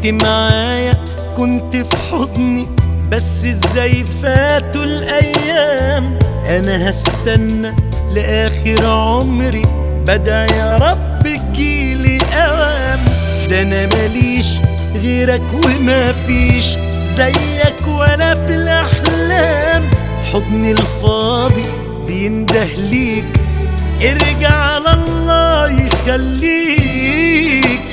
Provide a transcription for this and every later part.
كنت معايا كنت في حضني بس ازاي فاتوا الايام انا هستنى لاخر عمري بدع يا رب تجيلي اوام ده انا ماليش غيرك وما فيش زيك ولا في الاحلام حضني الفاضي بينده ليك ارجع على الله يخليك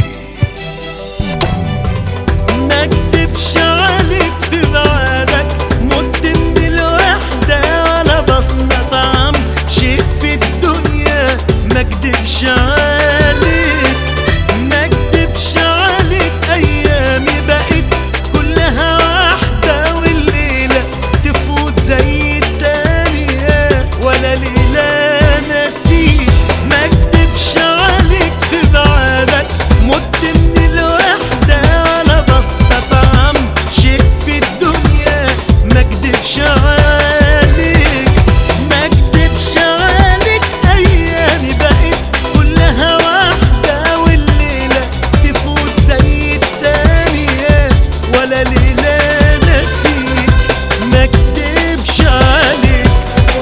ما اكدبش عليك في بعدك مت من الوحدة ولا بستطعم شيء في الدنيا ما اكدبش عليك ما اكدبش عليك ايامي بقت كلها واحدة والليلة تفوت زي التانية ولا ليلة نسيت ما اكدبش عليك في بعدك مت من الوحدة ولا بستطعم شيء في الدنيا ما اكدبش عليك ما اكدبش عليك ايامي بقت كلها واحدة والليلة تفوت زي التانية ولا ليلة نسيت ما اكدبش عليك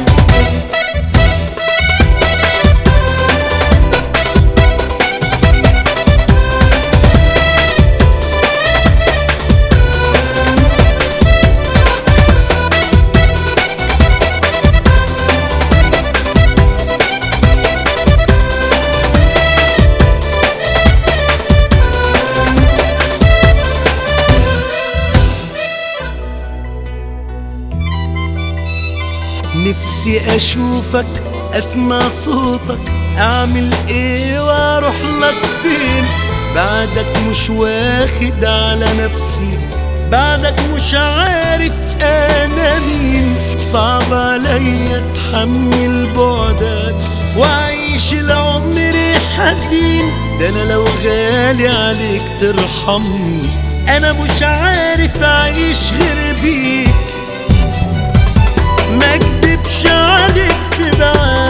نفسي اشوفك اسمع صوتك اعمل ايه واروح لك فين بعدك مش واخد على نفسي بعدك مش عارف انا مين صعب عليا اتحمل بعدك واعيش العمر حزين ده انا لو غالي عليك ترحمني انا مش عارف اعيش غير بيك ما اكدبش عليك في بعاد